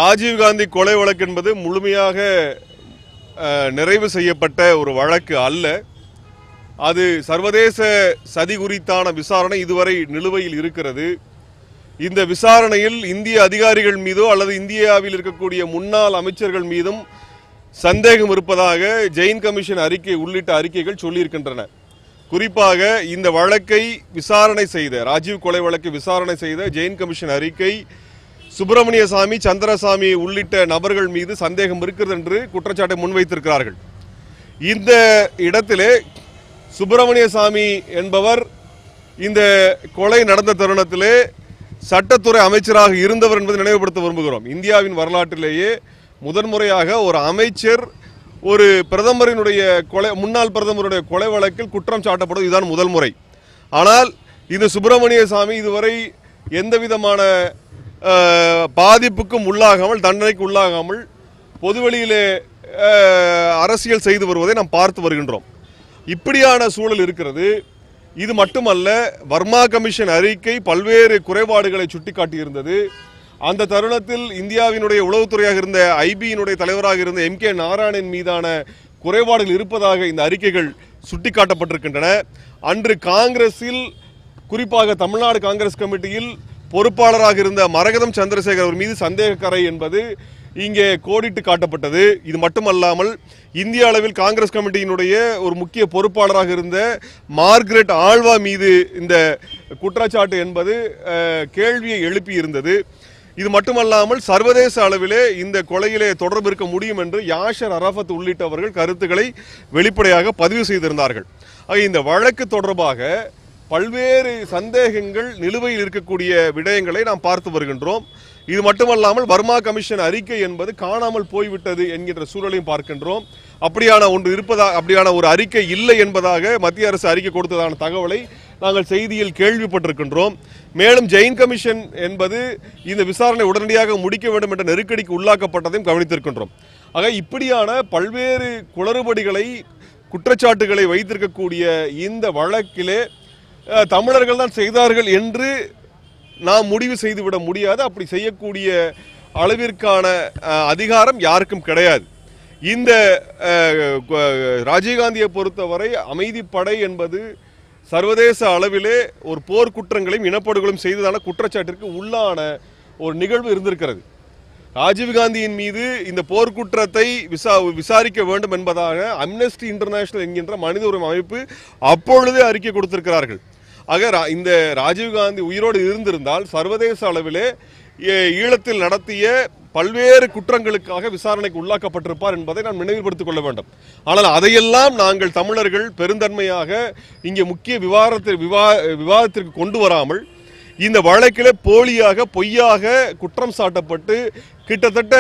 ராஜீவ்காந்தி கொலை வழக்கு என்பது முழுமையாக அஹ், நிறைவு செய்யப்பட்ட ஒரு வழக்கு அல்ல அது சர்வதேச சதி குறித்தான விசாரணை இதுவரை நிலுவையில் இருக்கிறது இந்த விசாரணையில் இந்திய அதிகாரிகள் மீதோ அல்லது இந்தியாவில் இருக்கக்கூடிய முன்னாள் அமைச்சர்கள் மீதும் சந்தேகம் இருப்பதாக ஜெயின் கமிஷன் அறிக்கை உள்ளிட்ட அறிக்கைகள் சொல்லியிருக்கின்றன குறிப்பாக இந்த வழக்கை விசாரணை செய்த ராஜீவ் கொலை வழக்கை விசாரணை செய்த ஜெயின் கமிஷன் அறிக்கை சுப்பிரமணிய சாமி சந்திரசாமி உள்ளிட்ட நபர்கள் மீது சந்தேகம் இருக்கிறது என்று குற்றச்சாட்டை முன்வைத்திருக்கிறார்கள் இந்த இடத்திலே சுப்பிரமணிய சாமி என்பவர் இந்த கொலை நடந்த தருணத்திலே சட்டத்துறை அமைச்சராக இருந்தவர் என்பதை நினைவுபடுத்த விரும்புகிறோம் இந்தியாவின் வரலாற்றிலேயே முதன்முறையாக ஒரு அமைச்சர் ஒரு பிரதமரினுடைய கொலை முன்னாள் பிரதமருடைய கொலை வழக்கில் குற்றம் சாட்டப்படுவது இதுதான் முதல் முறை ஆனால் இந்த சுப்பிரமணிய சாமி இதுவரை எந்த விதமான அஹ், பாதிப்புக்கும் உள்ளாகாமல் தண்டனைக்கு உள்ளாகாமல் பொதுவெளியிலே அஹ், அரசியல் செய்து வருவதை நாம் பார்த்து வருகின்றோம் இப்படியான சூழல் இருக்கிறது இது மட்டுமல்ல வர்மா கமிஷன் அறிக்கை பல்வேறு குறைபாடுகளை சுட்டிக்காட்டியிருந்தது அந்த தருணத்தில் இந்தியாவினுடைய உளவுத்துறையாக இருந்த ஐபியினுடைய தலைவராக இருந்த எம் கே நாராயணன் மீதான குறைபாடுகள் இருப்பதாக இந்த அறிக்கைகள் சுட்டிக்காட்டப்பட்டிருக்கின்றன அன்று காங்கிரஸில் குறிப்பாக தமிழ்நாடு காங்கிரஸ் கமிட்டியில் பொறுப்பாளராக இருந்த மரகதம் சந்திரசேகர் அவர் மீது சந்தேகக்கரை என்பது இங்கே கோடிட்டு காட்டப்பட்டது இது மட்டுமல்லாமல் இந்திய அளவில் காங்கிரஸ் கமிட்டியினுடைய ஒரு முக்கிய பொறுப்பாளராக இருந்த மார்கரெட் ஆழ்வா மீது இந்த குற்றச்சாட்டு என்பது அஹ், கேள்வியை எழுப்பி இருந்தது இது மட்டுமல்லாமல் சர்வதேச அளவிலே இந்த கொலையிலே தொடர்பு இருக்க முடியும் என்று யாஷர் அரஃபத் உள்ளிட்டவர்கள் கருத்துக்களை வெளிப்படையாக பதிவு செய்திருந்தார்கள் ஆக இந்த வழக்கு தொடர்பாக பல்வேறு சந்தேகங்கள் நிலுவையில் இருக்கக்கூடிய விடயங்களை நாம் பார்த்து வருகின்றோம் இது மட்டுமல்லாமல் வர்மா கமிஷன் அறிக்கை என்பது காணாமல் போய்விட்டது என்கின்ற சூழலையும் பார்க்கின்றோம் அப்படியான ஒன்று இருப்பதா அப்படியான ஒரு அறிக்கை இல்லை என்பதாக மத்திய அரசு அறிக்கை கொடுத்ததான தகவலை நாங்கள் செய்தியில் கேள்விப்பட்டிருக்கின்றோம் மேலும் ஜெயின் கமிஷன் என்பது இந்த விசாரணை உடனடியாக முடிக்க வேண்டும் என்ற நெருக்கடிக்கு உள்ளாக்கப்பட்டதையும் கவனித்திருக்கின்றோம் ஆக இப்படியான பல்வேறு குளறுபடிகளை குற்றச்சாட்டுகளை வைத்திருக்கக்கூடிய இந்த வழக்கிலே அஹ், தமிழர்கள் தான் செய்தார்கள் என்று நாம் முடிவு செய்துவிட முடியாது அப்படி செய்யக்கூடிய அளவிற்கான அஹ், அதிகாரம் யாருக்கும் கிடையாது இந்த அஹ், கு- ராஜீவ்காந்தியை பொறுத்தவரை அமைதிப்படை என்பது சர்வதேச அளவிலே ஒரு போர் குற்றங்களையும் இனப்படுகொலையும் செய்ததான குற்றச்சாட்டிற்கு உள்ளான ஒரு நிகழ்வு இருந்திருக்கிறது ராஜீவ்காந்தியின் மீது இந்த போர்க்குற்றத்தை விசா விசாரிக்க வேண்டும் என்பதாக அம்னஸ்டி இன்டர்நேஷனல் என்கின்ற மனித உரிமை அமைப்பு அப்பொழுதே அறிக்கை கொடுத்திருக்கிறார்கள் ஆக ரா- இந்த ராஜீவ்காந்தி உயிரோடு இருந்திருந்தால் சர்வதேச அளவிலே ஏ- ஈழத்தில் நடத்திய பல்வேறு குற்றங்களுக்காக விசாரணைக்கு உள்ளாக்கப்பட்டிருப்பார் என்பதை நாம் நினைவுபடுத்திக் கொள்ள வேண்டும் ஆனால் அதையெல்லாம் நாங்கள் தமிழர்கள் பெருந்தன்மையாக இங்கே முக்கிய விவாதத்தை விவா விவாதத்திற்கு கொண்டு வராமல் இந்த வழக்கில் போலியாக பொய்யாக குற்றம் சாட்டப்பட்டு கிட்டத்தட்ட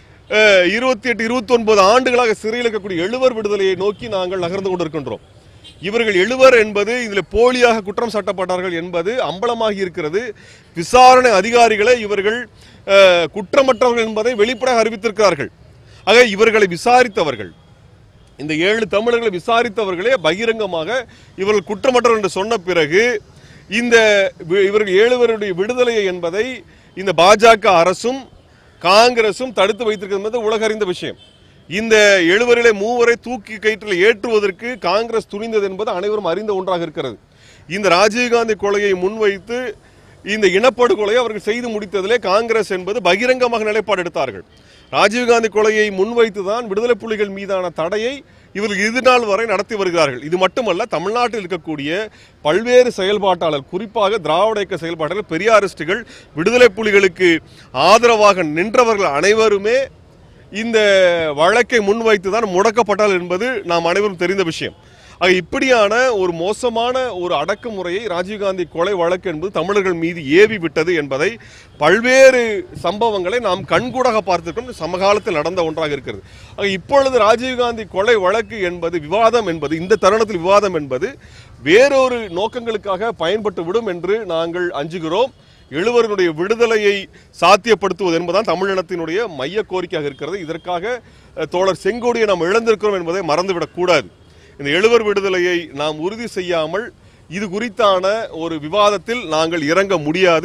இருபத்தி எட்டு இருபத்தி ஒன்பது ஆண்டுகளாக சிறையில் இருக்கக்கூடிய எழுவர் விடுதலையை நோக்கி நாங்கள் நகர்ந்து கொண்டிருக்கின்றோம் இவர்கள் எழுவர் என்பது இதில் போலியாக குற்றம் சாட்டப்பட்டார்கள் என்பது அம்பலமாகி இருக்கிறது விசாரணை அதிகாரிகளை இவர்கள் அஹ், குற்றமற்றவர்கள் என்பதை வெளிப்படையாக அறிவித்திருக்கிறார்கள் ஆக இவர்களை விசாரித்தவர்கள் இந்த ஏழு தமிழர்களை விசாரித்தவர்களே பகிரங்கமாக இவர்கள் குற்றமற்றவர் என்று சொன்ன பிறகு இந்த வி- இவர்கள் ஏழுவருடைய விடுதலையை என்பதை இந்த பாஜக அரசும் காங்கிரசும் தடுத்து வைத்திருக்கிறது என்பது உலக அறிந்த விஷயம் இந்த எழுவரிலே மூவரை தூக்கி கயிற்றில் ஏற்றுவதற்கு காங்கிரஸ் துணிந்தது என்பது அனைவரும் அறிந்த ஒன்றாக இருக்கிறது இந்த ராஜீவ்காந்தி கொலையை முன்வைத்து இந்த இனப்படுகொலையை அவர்கள் செய்து முடித்ததிலே காங்கிரஸ் என்பது பகிரங்கமாக நிலைப்பாடு எடுத்தார்கள் ராஜீவ்காந்தி கொலையை முன்வைத்துதான் விடுதலை புலிகள் மீதான தடையை இவர்கள் இது நாள் வரை நடத்தி வருகிறார்கள் இது மட்டுமல்ல தமிழ்நாட்டில் இருக்கக்கூடிய பல்வேறு செயல்பாட்டாளர் குறிப்பாக திராவிட இயக்க செயல்பாட்டாளர் பெரியாரிஸ்டுகள் விடுதலை புலிகளுக்கு ஆதரவாக நின்றவர்கள் அனைவருமே இந்த வழக்கை முன்வைத்து தான் முடக்கப்பட்டால் என்பது நாம் அனைவரும் தெரிந்த விஷயம் ஆக இப்படியான ஒரு மோசமான ஒரு அடக்குமுறையை ராஜீவ்காந்தி கொலை வழக்கு என்பது தமிழர்கள் மீது ஏவி விட்டது என்பதை பல்வேறு சம்பவங்களை நாம் கண்கூடாக பார்த்திருக்கோம் சமகாலத்தில் நடந்த ஒன்றாக இருக்கிறது ஆக இப்பொழுது ராஜீவ்காந்தி கொலை வழக்கு என்பது விவாதம் என்பது இந்த தருணத்தில் விவாதம் என்பது வேறொரு நோக்கங்களுக்காக பயன்பட்டு விடும் என்று நாங்கள் அஞ்சுகிறோம் எழுவர்களுடைய விடுதலையை சாத்தியப்படுத்துவது என்பதுதான் தமிழினத்தினுடைய மைய கோரிக்கையாக இருக்கிறது இதற்காக அஹ், தோழர் செங்கோடியை நாம் இழந்திருக்கிறோம் என்பதை மறந்துவிடக் கூடாது இந்த எழுவர் விடுதலையை நாம் உறுதி செய்யாமல் இது குறித்தான ஒரு விவாதத்தில் நாங்கள் இறங்க முடியாது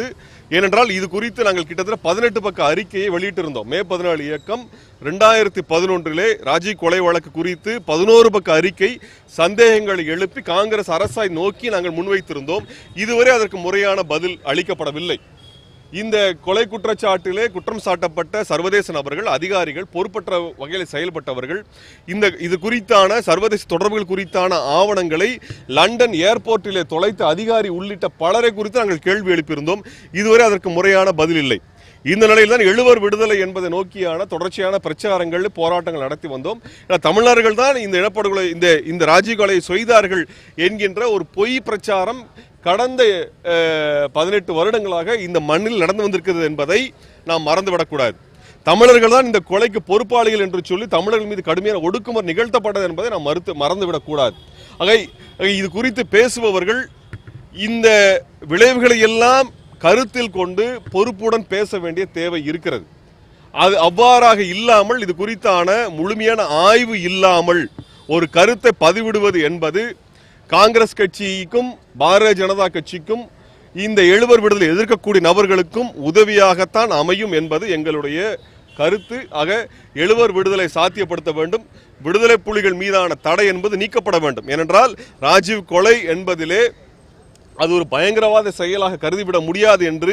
ஏனென்றால் இது குறித்து நாங்கள் கிட்டத்தட்ட பதினெட்டு பக்க அறிக்கையை வெளியிட்டிருந்தோம் மே பதினாலு இயக்கம் ரெண்டாயிரத்தி பதினொன்றிலே ராஜீவ் கொலை வழக்கு குறித்து பதினோரு பக்க அறிக்கை சந்தேகங்களை எழுப்பி காங்கிரஸ் அரசாய் நோக்கி நாங்கள் முன்வைத்திருந்தோம் இதுவரை அதற்கு முறையான பதில் அளிக்கப்படவில்லை இந்த கொலை குற்றச்சாட்டிலே குற்றம் சாட்டப்பட்ட சர்வதேச நபர்கள் அதிகாரிகள் பொறுப்பற்ற வகையில் செயல்பட்டவர்கள் இந்த இது குறித்தான சர்வதேச தொடர்புகள் குறித்தான ஆவணங்களை லண்டன் ஏர்போர்ட்டிலே தொலைத்த அதிகாரி உள்ளிட்ட பலரை குறித்து நாங்கள் கேள்வி எழுப்பியிருந்தோம் இதுவரை அதற்கு முறையான பதில் இல்லை இந்த நிலையில் தான் எழுவர் விடுதலை என்பதை நோக்கியான தொடர்ச்சியான பிரச்சாரங்கள் போராட்டங்கள் நடத்தி வந்தோம் ஏன்னா தமிழர்கள் தான் இந்த இனப்படுகொலை இந்த இந்த ராஜீவ் கொலையை செய்தார்கள் என்கின்ற ஒரு பொய் பிரச்சாரம் கடந்த பதினெட்டு வருடங்களாக இந்த மண்ணில் நடந்து வந்திருக்கிறது என்பதை நாம் மறந்துவிடக்கூடாது தமிழர்கள் தான் இந்த கொலைக்கு பொறுப்பாளிகள் என்று சொல்லி தமிழர்கள் மீது கடுமையான ஒடுக்குமுறை நிகழ்த்தப்பட்டது என்பதை நாம் மறுத்து மறந்துவிடக்கூடாது ஆக ஆக இது குறித்து பேசுபவர்கள் இந்த விளைவுகளை எல்லாம் கருத்தில் கொண்டு பொறுப்புடன் பேச வேண்டிய தேவை இருக்கிறது அது அவ்வாறாக இல்லாமல் இது குறித்தான முழுமையான ஆய்வு இல்லாமல் ஒரு கருத்தை பதிவிடுவது என்பது காங்கிரஸ் கட்சிக்கும் பாரதிய ஜனதா கட்சிக்கும் இந்த எழுவர் விடுதலை எதிர்க்கக்கூடிய நபர்களுக்கும் உதவியாகத்தான் அமையும் என்பது எங்களுடைய கருத்து ஆக எழுவர் விடுதலை சாத்தியப்படுத்த வேண்டும் விடுதலை புலிகள் மீதான தடை என்பது நீக்கப்பட வேண்டும் ஏனென்றால் ராஜீவ் கொலை என்பதிலே அது ஒரு பயங்கரவாத செயலாக கருதிவிட முடியாது என்று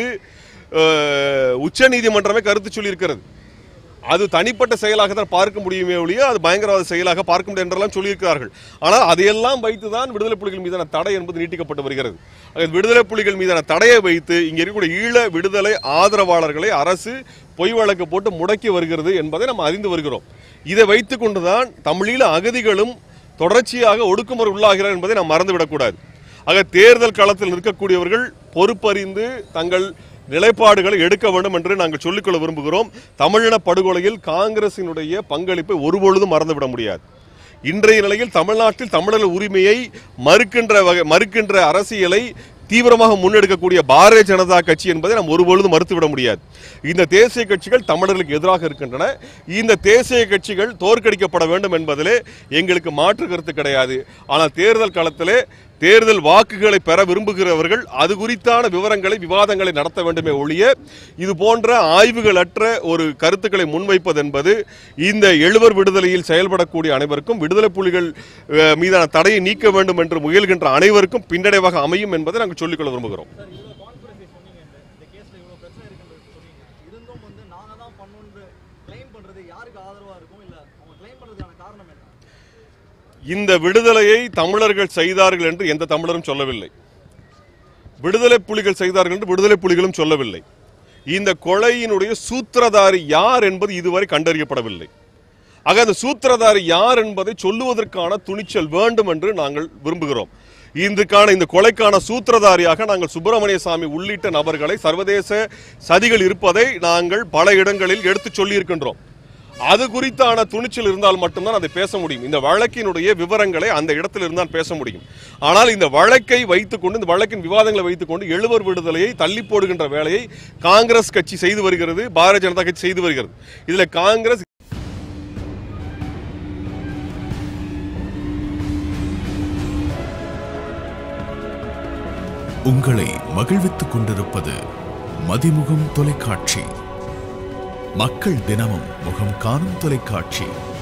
உச்ச நீதிமன்றமே கருத்து சொல்லியிருக்கிறது அது தனிப்பட்ட செயலாக தான் பார்க்க முடியுமே ஒழிய அது பயங்கரவாத செயலாக பார்க்க முடியும் என்றெல்லாம் சொல்லியிருக்கிறார்கள் ஆனால் அதையெல்லாம் வைத்து தான் விடுதலை புலிகள் மீதான தடை என்பது நீட்டிக்கப்பட்டு வருகிறது ஆக விடுதலை புலிகள் மீதான தடையை வைத்து இங்கே இருக்கக்கூடிய ஈழ விடுதலை ஆதரவாளர்களை அரசு பொய் வழக்கு போட்டு முடக்கி வருகிறது என்பதை நாம் அறிந்து வருகிறோம் இதை வைத்துக் கொண்டுதான் தமிழீழ அகதிகளும் தொடர்ச்சியாக ஒடுக்குமுறை உள்ளாகிறார் என்பதை நாம் மறந்துவிடக்கூடாது ஆக தேர்தல் களத்தில் நிற்கக்கூடியவர்கள் பொறுப்பறிந்து தங்கள் நிலைப்பாடுகளை எடுக்க வேண்டும் என்று நாங்கள் சொல்லிக்கொள்ள விரும்புகிறோம் தமிழின படுகொலையில் காங்கிரசினுடைய பங்களிப்பை ஒருபொழுதும் மறந்துவிட முடியாது இன்றைய நிலையில் தமிழ்நாட்டில் தமிழர் உரிமையை மறுக்கின்ற வகை மறுக்கின்ற அரசியலை தீவிரமாக முன்னெடுக்கக்கூடிய பாரதிய ஜனதா கட்சி என்பதை நாம் ஒருபொழுதும் மறுத்துவிட முடியாது இந்த தேசிய கட்சிகள் தமிழர்களுக்கு எதிராக இருக்கின்றன இந்த தேசிய கட்சிகள் தோற்கடிக்கப்பட வேண்டும் என்பதிலே எங்களுக்கு மாற்று கருத்து கிடையாது ஆனால் தேர்தல் களத்திலே தேர்தல் வாக்குகளை பெற விரும்புகிறவர்கள் அது குறித்தான விவரங்களை விவாதங்களை நடத்த வேண்டுமே ஒழிய இது போன்ற ஆய்வுகளற்ற ஒரு கருத்துக்களை முன்வைப்பது என்பது இந்த எழுவர் விடுதலையில் செயல்படக்கூடிய அனைவருக்கும் விடுதலை புலிகள் அஹ், மீதான தடையை நீக்க வேண்டும் என்று முயல்கின்ற அனைவருக்கும் பின்னடைவாக அமையும் என்பதை நாங்கள் சொல்லிக்கொள்ள விரும்புகிறோம் சார் இவ்வளோ கான்ஃபிடன்ஸ் சொன்னீங்க இந்த இந்த கேஸில் இவ்வளோ பிரச்சனை இருக்குன்றது சொன்னீங்க இருந்தும் வந்து நாங்கள் தான் பண்ணோன்னு கிளைம் பண்ணுறது யாருக்கு ஆதரவாக இருக்கும் இல்லை அவங்க கிளைம் பண்ணுறதுக்கான காரணம் என்ன இந்த விடுதலையை தமிழர்கள் செய்தார்கள் என்று எந்த தமிழரும் சொல்லவில்லை விடுதலை புலிகள் செய்தார்கள் என்று விடுதலை புலிகளும் சொல்லவில்லை இந்த கொலையினுடைய சூத்திரதாரி யார் என்பது இதுவரை கண்டறியப்படவில்லை ஆக அந்த சூத்திரதாரி யார் என்பதை சொல்லுவதற்கான துணிச்சல் வேண்டும் என்று நாங்கள் விரும்புகிறோம் இதுக்கான இந்த கொலைக்கான சூத்திரதாரியாக நாங்கள் சுப்பிரமணிய சாமி உள்ளிட்ட நபர்களை சர்வதேச சதிகள் இருப்பதை நாங்கள் பல இடங்களில் எடுத்துச் சொல்லியிருக்கின்றோம் அது குறித்தான துணிச்சல் இருந்தால் மட்டும்தான் அதை பேச முடியும் இந்த வழக்கினுடைய விவரங்களை அந்த இடத்தில் இருந்தால் பேச முடியும் ஆனால் இந்த வழக்கை வைத்துக்கொண்டு இந்த வழக்கின் விவாதங்களை வைத்துக்கொண்டு எழுவர் விடுதலையை தள்ளி போடுகின்ற வேலையை காங்கிரஸ் கட்சி செய்து வருகிறது பாரதிய ஜனதா கட்சி செய்து வருகிறது இதுல காங்கிரஸ் உங்களை மகிழ்வித்துக் கொண்டிருப்பது மதிமுகம் தொலைக்காட்சி மக்கள் தினமும் முகம் காணும் தொலைக்காட்சி